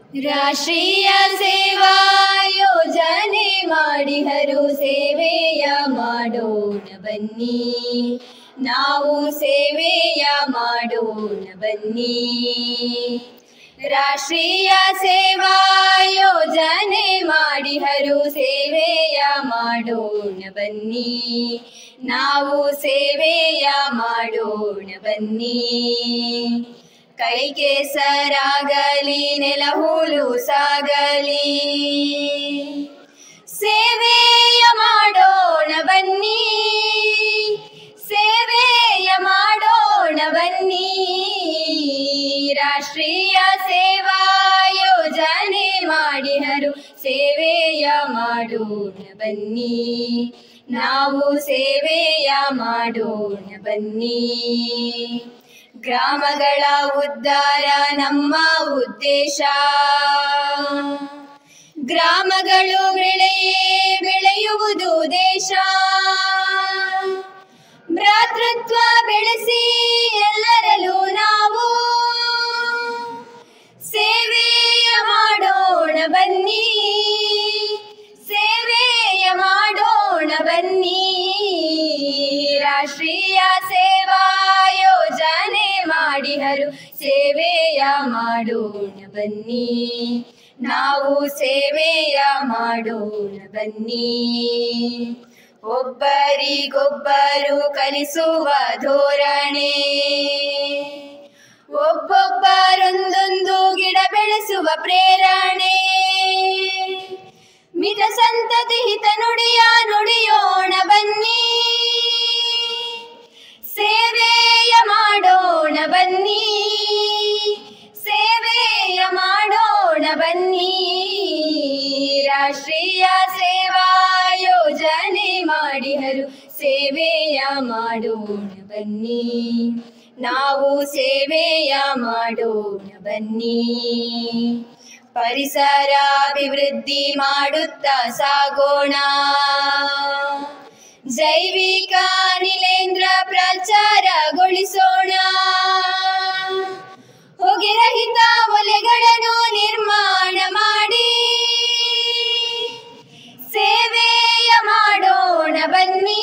ರಾಷ್ಟ್ರೀಯ ಸೇವಾ ಯೋಜನೆ ಮಾಡಿಹರು ಸೇವೆಯ ಮಾಡೋಣ ಬನ್ನಿ ನಾವು ಸೇವೆಯ ಮಾಡೋಣ ಬನ್ನಿ ರಾಷ್ಟ್ರೀಯ ಸೇವಾ ಯೋಜನೆ ಮಾಡಿಹರು ಸೇವೆಯ ಮಾಡೋಣ ಬನ್ನಿ ನಾವು ಸೇವೆಯ ಮಾಡೋಣ ಬನ್ನಿ ಕೈ ಕೆಸರಾಗಲಿ ನೆಲ ಹೂಲು ಸಾಗಲಿ ಸೇವೆಯ ಮಾಡೋಣ ಬನ್ನಿ ಸೇವೆಯ ಮಾಡೋಣ ಬನ್ನಿ ರಾಷ್ಟ್ರೀಯ ಸೇವಾ ಯೋಜನೆ ಮಾಡಿಹರು ಸೇವೆಯ ಮಾಡೋಣ ಬನ್ನಿ ನಾವು ಸೇವೆಯ ಮಾಡೋಣ ಬನ್ನಿ ಗ್ರಾಮಗಳ ಉದ್ಧಾರ ನಮ್ಮ ಉದ್ದೇಶ ಗ್ರಾಮಗಳು ಬೆಳೆಯೇ ಬೆಳೆಯುವುದು ದೇಶ ಭ್ರಾತೃತ್ವ ಬೆಳೆಸಿ ಎಲ್ಲರಲ್ಲೂ ನಾವು ಸೇವೆಯ ಮಾಡೋಣ ಬನ್ನಿ ಸೇವೆಯ ಮಾಡೋಣ ಬನ್ನಿ ರಾಷ್ಟ್ರೀಯ ಸೇವಾ ಯೋಜನೆ ಮಾಡಿಹರು ಸೇವೆಯ ಮಾಡೋಣ ಬನ್ನಿ ನಾವು ಸೇವೆಯ ಮಾಡೋಣ ಬನ್ನಿ ಒಬ್ಬರಿಗೊಬ್ಬರು ಕಲಿಸುವ ಧೋರಣೆ ಒಬ್ಬೊಬ್ಬರೊಂದೊಂದು ಗಿಡ ಬೆಳೆಸುವ ಪ್ರೇರಣೆ ಮಿತ ಸಂತತಿ ಹಿತ ನುಡಿಯ ನುಡಿಯೋಣ ಬನ್ನಿ ಸೇವೆಯ ಮಾಡೋಣ ಬನ್ನಿ ಸೇವೆಯ ಮಾಡೋಣ ಬನ್ನಿ ರಾಷ್ಟ್ರೀಯ ಸೇವಾ ಯೋಜನೆ ಮಾಡಿಹರು ಸೇವೆಯ ಮಾಡೋಣ ಬನ್ನಿ ನಾವು ಸೇವೆಯ ಮಾಡೋಣ ಬನ್ನಿ ಪರಿಸರ ಅಭಿವೃದ್ಧಿ ಮಾಡುತ್ತಾ ಸಾಗೋಣ ಜೈವಿಕ ಅನಿಲೇಂದ್ರ ಪ್ರಚಾರಗೊಳಿಸೋಣ ಹೊಗೆ ರಹಿತ ಒಲೆಗಳನ್ನು ನಿರ್ಮಾಣ ಮಾಡಿ ಸೇವೆಯ ಮಾಡೋಣ ಬನ್ನಿ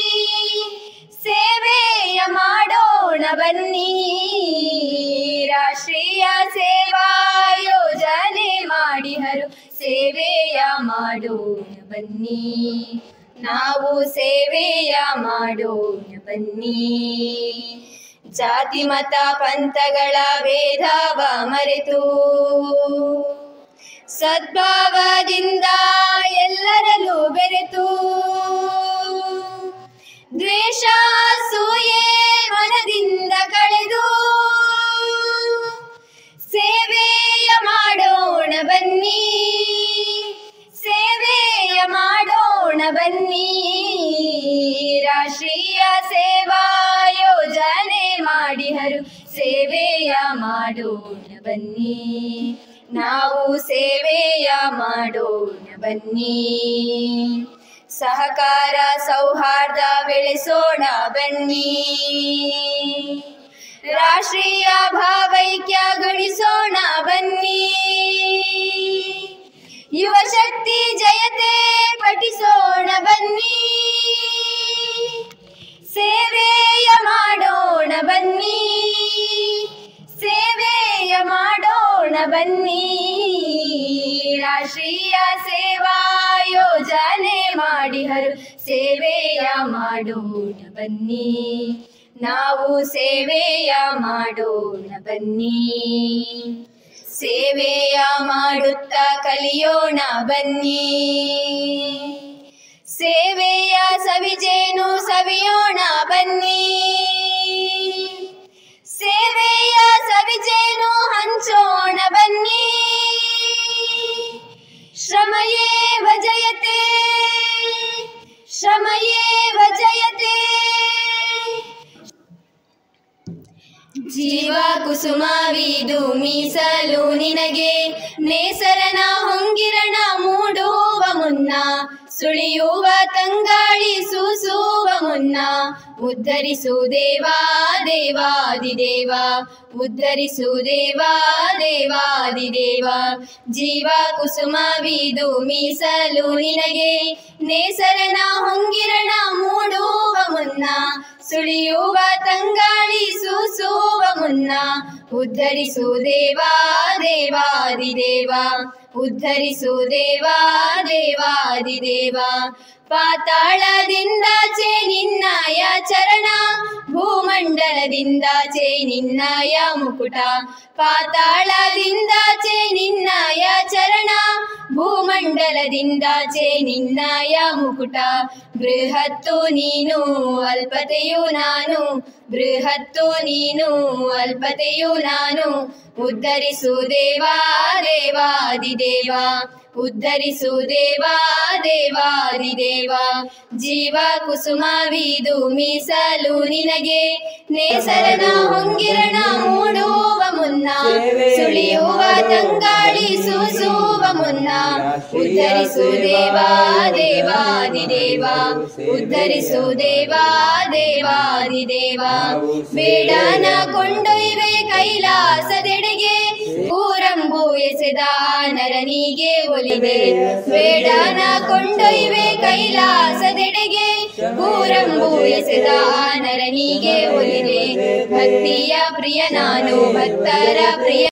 ಸೇವೆಯ ಮಾಡೋಣ ಬನ್ನಿ ರಾಷ್ಟ್ರೀಯ ಸೇವಾ ಯೋಜನೆ ಮಾಡಿಹರು ಸೇವೆಯ ಮಾಡೋಣ ಬನ್ನಿ ನಾವು ಸೇವೆಯ ಮಾಡೋಣ ಬನ್ನಿ ಜಾತಿ ಮತ ಪಂಥಗಳ ಭೇದವ ಮರೆತು ಸದ್ಭಾವದಿಂದ ಎಲ್ಲರಲ್ಲೂ ಬೆರೆತು ದ್ವೇಷ ಸೂಯೆ ಮನದಿಂದ ಕಳೆದು ಸೇವೆಯ ಮಾಡೋಣ ಬನ್ನಿ ಸೇವೆಯ ಮಾಡೋಣ ಬನ್ನಿ ರಾಷ್ಟ್ರೀಯ ಸೇವಾ ಯೋಜನೆ ಮಾಡಿಹರು ಸೇವೆಯ ಮಾಡೋಣ ಬನ್ನಿ ನಾವು ಸೇವೆಯ ಮಾಡೋಣ ಬನ್ನಿ ಸಹಕಾರ ಸೌಹಾರ್ದ ಬೆಳೆಸೋಣ ಬನ್ನಿ ರಾಷ್ಟ್ರೀಯ ಭಾವೈಕ್ಯ ಗಳಿಸೋಣ ಬನ್ನಿ ಯುವ ಶಕ್ತಿ ಜಯತೆ ಪಠಿಸೋಣ ಬನ್ನಿ ಸೇವೆಯ ಮಾಡೋಣ ಬನ್ನಿ ಸೇವೆಯ ಮಾಡೋಣ ಬನ್ನಿ ರಾಷ್ಟ್ರೀಯ ಸೇವಾ ಯೋಜನೆ ಮಾಡಿಹರು ಸೇವೆಯ ಮಾಡೋಣ ಬನ್ನಿ ನಾವು ಸೇವೆಯ ಮಾಡೋಣ ಬನ್ನಿ ಸೇವೆಯ ಮಾಡುತ್ತಾ ಕಲಿಯೋಣ ಬನ್ನಿ ಸೇವೆಯ ಸವಿಜೇನು ಸವಿಯೋಣ ಬನ್ನಿ ಸೇವೆಯ ಸವಿಜೇನು ಹಂಚೋಣ ಬನ್ನಿ ಶ್ರಮಯೇವ ಜಯತೆ ಶ್ರಮಯೇವ ಜಯತೆ ಜೀವ ಕುಸುಮವಿದು ಮೀಸಲು ನಿನಗೆ ನೇಸರನ ಹೊಂಗಿರಣ ಮೂಡುವ ಮುನ್ನ ಸುಳಿಯುವ ತಂಗಾಳಿ ಸೂಸುವ ಮುನ್ನ ಉದ್ಧರಿಸು ದೇವಾ ದೇವಾದಿದೇವ ಉದ್ಧರಿಸು ದೇವಾ ದೇವಾದಿದೇವ ಜೀವ ಕುಸುಮವಿದು ಮೀಸಲು ನಿನಗೆ ನೇಸರನ ಹೊಂಗಿರಣ ಮೂಡುವ ಮುನ್ನ ಸುಳಿಯುವ ತಂಗಾಳಿ ಸೂಸುವ ಮುನ್ನ ಉದ್ಧರಿಸು ದೇವಾ ದೇವಾದಿದೇವ ಉದ್ಧರಿಸು ದೇವಾ ದೇವಾದಿದೇವ ಪಾತಾಳದಿಂದಾಚೆ ನಿನ್ನಯ ಚರಣ ಭೂಮಂಡಲದಿಂದಾಚೆ ನಿನ್ನಯ ಮುಕುಟ ಪಾತಾಳದಿಂದಾಚೆ ನಿನ್ನಯ ಚರಣ ಭೂಮಂಡಲದಿಂದಾಚೆ ನಿನ್ನಯ ಮುಕುಟ ಬೃಹತ್ತು ನೀನು ಅಲ್ಪತೆಯು ನಾನು ಬೃಹತ್ತು ನೀನು ಅಲ್ಪತೆಯು ನಾನು ಉದ್ಧರಿಸು ದೇವಾ ದೇವಾದಿದೇವ ಉದ್ಧರಿಸು ದೇವಾ ದೇವಾದಿದೇವ ಜೀವ ಕುಸುಮವಿದು ಮೀಸಲು ನಿನಗೆ ನೇಸರನ ಹೊಂಗಿರಣ ಮೂಡುವ ಮುನ್ನ ಸುಳಿಯುವ ತಂಗಾಳಿ ಸೂಸುವ ಮುನ್ನ ಉದ್ಧರಿಸು ದೇವಾ ದೇವಾದಿದೇವ ಉದ್ಧರಿಸು ದೇವಾ ದೇವಾದಿದೇವ ಬೇಡನ ಕೊಂಡೊಯ್ವೆ ಕೈಲಾಸದೆಡೆಗೆ ಊರಂಬು ಎಸೆದ ನರನಿಗೆ ಒಲಿದೆ ಬೇಡನ ಕೊಂಡೊಯ್ವೆ ಕೈಲಾಸದೆಡೆಗೆ ಊರಂಬು ಎಸೆದ ನರನಿಗೆ ಒಲಿದೆ ಭಕ್ತಿಯ ಪ್ರಿಯ ನಾನು ಭಕ್ತರ ಪ್ರಿಯ